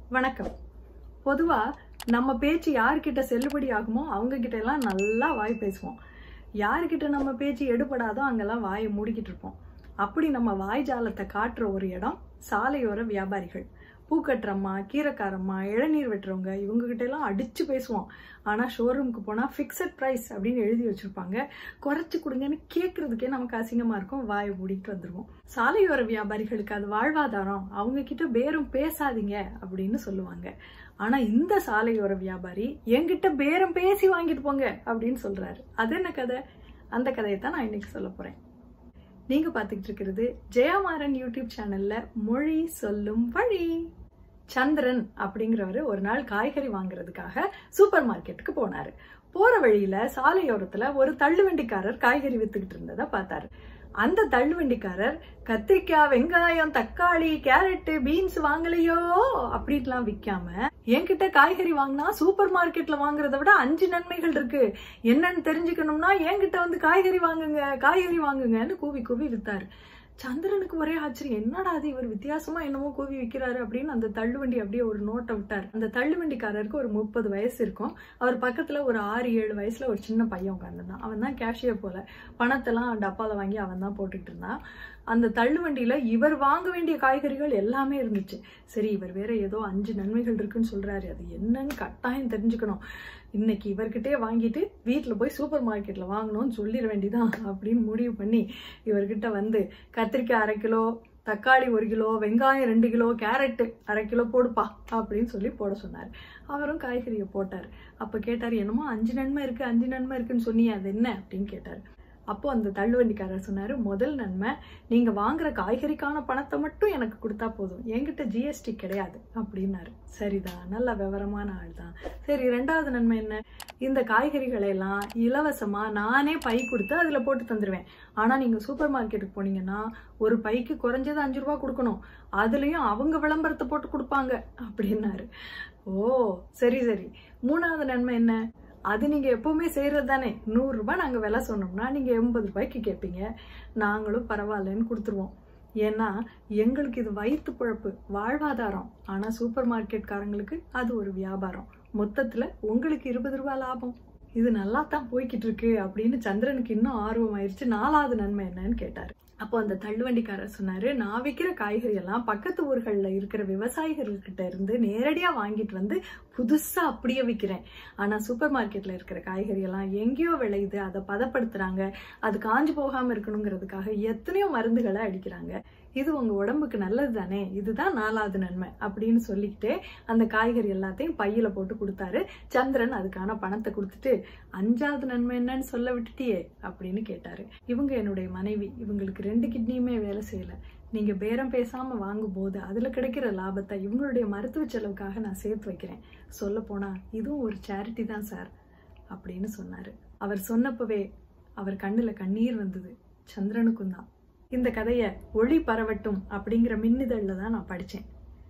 வணக்கம் பொதுவா நம்ம பேச்சு யார்கிட்ட செல்லுபடி ஆகுமோ அவங்க கிட்ட எல்லாம் நல்லா வாய் பேசுவோம் யார்கிட்ட நம்ம பேச்சு எடுபடாதோ அங்கெல்லாம் வாயை மூடிக்கிட்டு இருப்போம் அப்படி நம்ம வாய் ஜாலத்தை காட்டுற ஒரு இடம் சாலையோர வியாபாரிகள் பூ கட்டுறம்மா கீரைக்காரம்மா இளநீர் வெட்டுறவங்க இவங்க கிட்ட எல்லாம் அடிச்சு பேசுவோம் ஆனா ஷோரூமுக்கு போனா ஃபிக்ஸட் பிரைஸ் அப்படின்னு எழுதி வச்சிருப்பாங்க குறைச்சு கொடுங்கன்னு கேட்கறதுக்கே நமக்கு அசிங்கமா இருக்கும் வாயை மூடிட்டு வந்துருவோம் சாலையோர வியாபாரிகளுக்கு அது வாழ்வாதாரம் அவங்க கிட்ட பேரம் பேசாதீங்க அப்படின்னு சொல்லுவாங்க ஆனா இந்த சாலையோர வியாபாரி என்கிட்ட பேரம் பேசி வாங்கிட்டு போங்க அப்படின்னு சொல்றாரு அது என்ன கதை அந்த கதையை தான் நான் இன்னைக்கு சொல்ல போறேன் நீங்க பாத்துக்கிட்டு இருக்கிறது ஜெயமாறன் யூடியூப் சேனல்ல மொழி சொல்லும் வழி சந்திரன் அப்படிங்கிறவரு ஒரு நாள் காய்கறி வாங்குறதுக்காக சூப்பர் மார்க்கெட்டுக்கு போனாரு போற வழியில சாலையோரத்துல ஒரு தள்ளுவண்டிக்காரர் காய்கறி வித்துக்கிட்டு இருந்ததை பார்த்தாரு அந்த தள்ளுவண்டிக்காரர் கத்திரிக்காய் வெங்காயம் தக்காளி கேரட்டு பீன்ஸ் வாங்கலையோ அப்படின்லாம் விற்காம என்கிட்ட காய்கறி வாங்கினா சூப்பர் மார்க்கெட்ல வாங்குறத விட அஞ்சு நன்மைகள் இருக்கு என்னன்னு தெரிஞ்சுக்கணும்னா என்கிட்ட வந்து காய்கறி வாங்குங்க காய்கறி வாங்குங்கன்னு கூவி கூவி வித்தாரு சந்திரனுக்கு ஒரே ஆச்சரியம் என்னடா அது இவர் வித்தியாசமா என்னமோ கூவி விற்கிறாரு அப்படின்னு அந்த தள்ளுவண்டி அப்படியே ஒரு நோட்டை விட்டார் அந்த தள்ளுவண்டிக்காரருக்கு ஒரு முப்பது வயசு இருக்கும் அவர் பக்கத்துல ஒரு ஆறு ஏழு வயசுல ஒரு சின்ன பையன் உட்காந்துருந்தான் அவன் தான் கேஷியர் போல பணத்தெல்லாம் டப்பால வாங்கி அவன் தான் போட்டுக்கிட்டு இருந்தான் அந்த தள்ளுவண்டியில இவர் வாங்க வேண்டிய காய்கறிகள் எல்லாமே இருந்துச்சு சரி இவர் வேற ஏதோ அஞ்சு நன்மைகள் இருக்குன்னு சொல்றாரு அது என்னன்னு கட்டாயம் தெரிஞ்சுக்கணும் இன்னைக்கு இவர்கிட்டே வாங்கிட்டு வீட்டில் போய் சூப்பர் மார்க்கெட்ல வாங்கணும்னு சொல்லிட வேண்டிதான் அப்படின்னு முடிவு பண்ணி இவர்கிட்ட வந்து கத்திரிக்காய் அரை கிலோ தக்காளி ஒரு கிலோ வெங்காயம் ரெண்டு கிலோ கேரட்டு அரை கிலோ போடுப்பா அப்படின்னு சொல்லி போட சொன்னார் அவரும் காய்கறியை போட்டார் அப்போ கேட்டார் என்னமோ அஞ்சு நன்மை இருக்கு அஞ்சு நன்மை இருக்குன்னு சொன்னியே அது என்ன அப்படின்னு கேட்டார் அப்போ அந்த தள்ளுவண்டிக்காரர் சொன்னாரு முதல் நன்மை நீங்க வாங்குற காய்கறிக்கான பணத்தை மட்டும் எனக்கு கொடுத்தா போதும் என்கிட்ட ஜிஎஸ்டி கிடையாது அப்படின்னாரு சரிதான் நல்ல விவரமான ஆள் தான் சரி ரெண்டாவது நன்மை என்ன இந்த காய்கறிகளை எல்லாம் இலவசமா நானே பை கொடுத்து அதுல போட்டு தந்துடுவேன் ஆனா நீங்க சூப்பர் மார்க்கெட்டுக்கு போனீங்கன்னா ஒரு பைக்கு குறைஞ்சது அஞ்சு ரூபா கொடுக்கணும் அதுலயும் அவங்க விளம்பரத்தை போட்டு கொடுப்பாங்க அப்படின்னாரு ஓ சரி சரி மூணாவது நன்மை என்ன அது நீங்க எப்பவுமே செய்யறது தானே நூறு ரூபாய் நாங்க விலை சொன்னோம்னா நீங்க எண்பது ரூபாய்க்கு கேட்பீங்க நாங்களும் பரவாயில்லன்னு கொடுத்துருவோம் ஏன்னா எங்களுக்கு இது வயிற்று பிழப்பு வாழ்வாதாரம் ஆனா சூப்பர் மார்க்கெட்காரங்களுக்கு அது ஒரு வியாபாரம் மொத்தத்துல உங்களுக்கு இருபது ரூபாய் லாபம் இது நல்லா தான் போய்கிட்டு இருக்கு அப்படின்னு சந்திரனுக்கு இன்னும் ஆர்வம் ஆயிடுச்சு நாலாவது நன்மை என்னன்னு கேட்டாரு அப்போ அந்த தள்ளுவண்டிக்காரர் சொன்னாரு நான் விற்கிற காய்கறி எல்லாம் பக்கத்து ஊர்கள்ல இருக்கிற விவசாயிகள்கிட்ட இருந்து நேரடியா வாங்கிட்டு வந்து புதுசா அப்படியே விற்கிறேன் ஆனா சூப்பர் மார்க்கெட்ல இருக்கிற காய்கறி எல்லாம் எங்கேயோ விளையுது அதை பதப்படுத்துறாங்க அது காஞ்சு போகாம இருக்கணுங்கிறதுக்காக எத்தனையோ மருந்துகளை அடிக்கிறாங்க இது உங்க உடம்புக்கு நல்லது தானே இதுதான் நாலாவது நன்மை அப்படின்னு சொல்லிக்கிட்டே அந்த காய்கறி எல்லாத்தையும் பையில போட்டு கொடுத்தாரு சந்திரன் அதுக்கான பணத்தை கொடுத்துட்டு அஞ்சாவது நன்மை என்னன்னு சொல்ல விட்டுட்டியே அப்படின்னு கேட்டாரு இவங்க என்னுடைய மனைவி இவங்களுக்கு ரெண்டு கிட்னியுமே வேலை செய்யல நீங்க பேரம் பேசாம வாங்கும் போது அதுல கிடைக்கிற லாபத்தை இவங்களுடைய மருத்துவ செலவுக்காக நான் சேர்த்து வைக்கிறேன் சொல்ல போனா இதுவும் ஒரு சேரிட்டி தான் சார் அப்படின்னு சொன்னாரு அவர் சொன்னப்பவே அவர் கண்ணுல கண்ணீர் வந்தது சந்திரனுக்கும் தான் இந்த கதையை ஒளி பரவட்டும் அப்படிங்கிற மின்னிதழ்ல தான் நான் படித்தேன்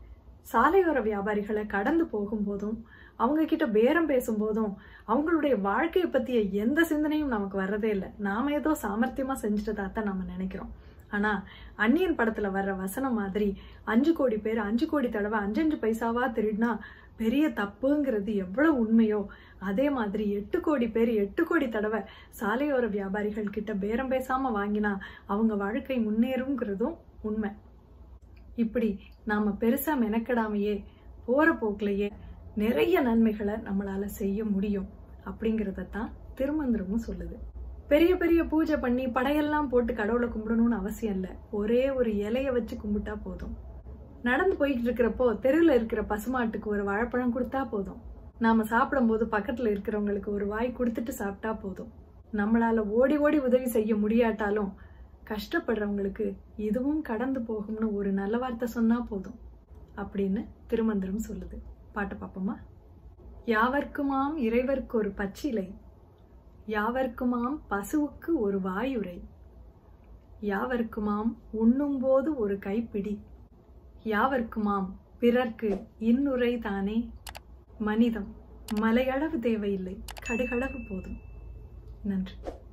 சாலையோர வியாபாரிகளை கடந்து போகும்போதும் அவங்க கிட்ட பேரம் பேசும்போதும் அவங்களுடைய வாழ்க்கையை பத்திய எந்த சிந்தனையும் நமக்கு வர்றதே இல்லை நாம ஏதோ சாமர்த்தியமா செஞ்சுட்டதா தான் நம்ம நினைக்கிறோம் ஆனா அந்நியன் படத்துல வர்ற வசனம் மாதிரி அஞ்சு கோடி பேர் அஞ்சு கோடி தடவை அஞ்சஞ்சு பைசாவா திருடினா பெரிய தப்புங்கிறது எவ்வளவு உண்மையோ அதே மாதிரி எட்டு கோடி பேர் எட்டு கோடி தடவை சாலையோர வியாபாரிகள் கிட்ட பேரம் பேசாம வாங்கினா அவங்க வாழ்க்கை முன்னேறுங்கிறதும் உண்மை இப்படி நாம பெருசா மெனக்கெடாமையே போற போக்குலயே நிறைய நன்மைகளை நம்மளால செய்ய முடியும் அப்படிங்கிறத தான் திருமந்திரமும் சொல்லுது பெரிய பெரிய பூஜை பண்ணி படையெல்லாம் போட்டு கடவுளை கும்பிடணும்னு அவசியம் இல்லை ஒரே ஒரு இலைய வச்சு கும்பிட்டா போதும் நடந்து போயிட்டு இருக்கிறப்போ தெருவில் இருக்கிற பசுமாட்டுக்கு ஒரு வாழைப்பழம் கொடுத்தா போதும் நாம சாப்பிடும்போது பக்கத்துல இருக்கிறவங்களுக்கு ஒரு வாய் கொடுத்துட்டு சாப்பிட்டா போதும் நம்மளால ஓடி ஓடி உதவி செய்ய முடியாட்டாலும் கஷ்டப்படுறவங்களுக்கு இதுவும் கடந்து போகும்னு ஒரு நல்ல வார்த்தை சொன்னா போதும் அப்படின்னு திருமந்திரம் சொல்லுது பாட்டு பாப்போமா யாவர்க்குமாம் இறைவர்க்கு ஒரு பச்சிலை யாவர்க்குமாம் பசுவுக்கு ஒரு வாயுரை யாவர்க்குமாம் உண்ணும்போது ஒரு கைப்பிடி யாவர்க்குமாம் பிறர்க்கு இன்னுரை தானே மனிதம் மலையளவு தேவையில்லை கடுகளவு போதும் நன்றி